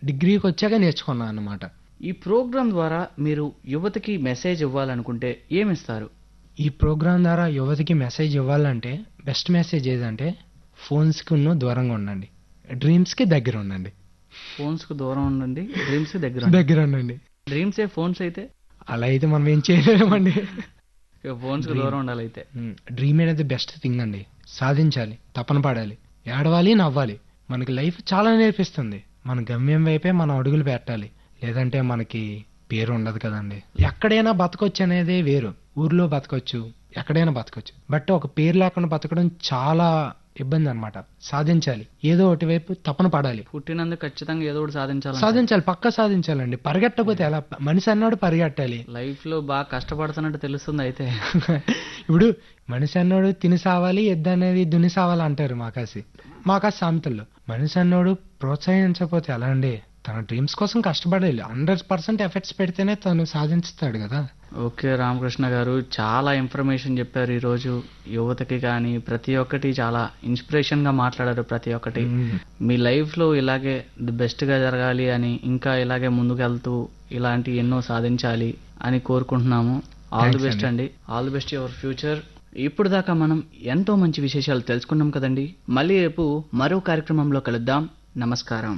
డిగ్రీకి వచ్చాక నేర్చుకున్నాను అనమాట ఈ ప్రోగ్రాం ద్వారా మీరు యువతకి మెసేజ్ ఇవ్వాలనుకుంటే ఏమిస్తారు ఈ ప్రోగ్రాం ద్వారా యువతకి మెసేజ్ ఇవ్వాలంటే బెస్ట్ మెసేజ్ ఏదంటే ఫోన్స్కి ఉన్న దూరంగా ఉండండి డ్రీమ్స్కి దగ్గర ఉండండి ఫోన్స్ కు దూరం ఉండండి డ్రీమ్స్ దగ్గర ఉండండి. దగ్గర ఉండండి డ్రీమ్స్ ఏ ఫోన్స్ అయితే అలా అయితే మనం ఏం చేయలేమండి ఫోన్స్ కు దూరం ఉండాలి అయితే డ్రీమ్ అనేది బెస్ట్ థింగ్ అండి సాధించాలి తపన పడాలి ఏడవాలి నవ్వాలి మనకి లైఫ్ చాలా నేర్పిస్తుంది మన గమ్యం వైపే మనం అడుగులు పెట్టాలి లేదంటే మనకి పేరు ఉండదు కదండి ఎక్కడైనా బతకొచ్చు అనేది వేరు ఊర్లో బతకొచ్చు ఎక్కడైనా బతకొచ్చు బట్ ఒక పేరు లేకుండా బతకడం చాలా ఇబ్బంది అన్నమాట సాధించాలి ఏదో ఒకటి వైపు తపన పడాలి పుట్టినందుకు ఖచ్చితంగా ఏదో ఒకటి సాధించాలి సాధించాలి పక్క సాధించాలండి పరిగెట్టకపోతే ఎలా మనిషి అన్నాడు పరిగెట్టాలి లైఫ్ లో బాగా కష్టపడుతున్నట్టు తెలుస్తుంది అయితే ఇప్పుడు మనిషి అన్నోడు తిని సావాలి ఎద్దు అనేది దుని సావాలి అంటారు మాకాసి మాకాసి సామెతల్లో మనిషి అన్నోడు ప్రోత్సహించకపోతే ఎలా అండి తన డ్రీమ్స్ కోసం కష్టపడాలి హండ్రెడ్ పర్సెంట్ ఎఫర్ట్స్ పెడితేనే తను సాధించుతాడు కదా ఓకే రామకృష్ణ గారు చాలా ఇన్ఫర్మేషన్ చెప్పారు ఈ రోజు యువతకి కానీ ప్రతి ఒక్కటి చాలా ఇన్స్పిరేషన్ గా మాట్లాడారు ప్రతి ఒక్కటి మ్మ్. మీ లైఫ్ లో ఇలాగే ది బెస్ట్ గా జరగాలి అని ఇంకా ఇలాగే ముందుకెళ్తూ ఇలాంటి ఎన్నో సాధించాలి అని కోరుకుంటున్నాము ఆల్ ది Thanks బెస్ట్ అండి all the best your future ఇప్పుడు దాకా మనం ఎంతో మంచి విశేషాలు తెలుసుకున్నాం కదండి మళ్ళీ రేపు మరో కార్యక్రమంలో కలుద్దాం నమస్కారం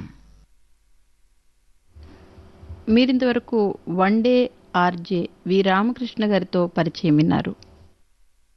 మీరింతవరకు one day RJ V Ramakrishna గారితో పరిచయం విన్నారు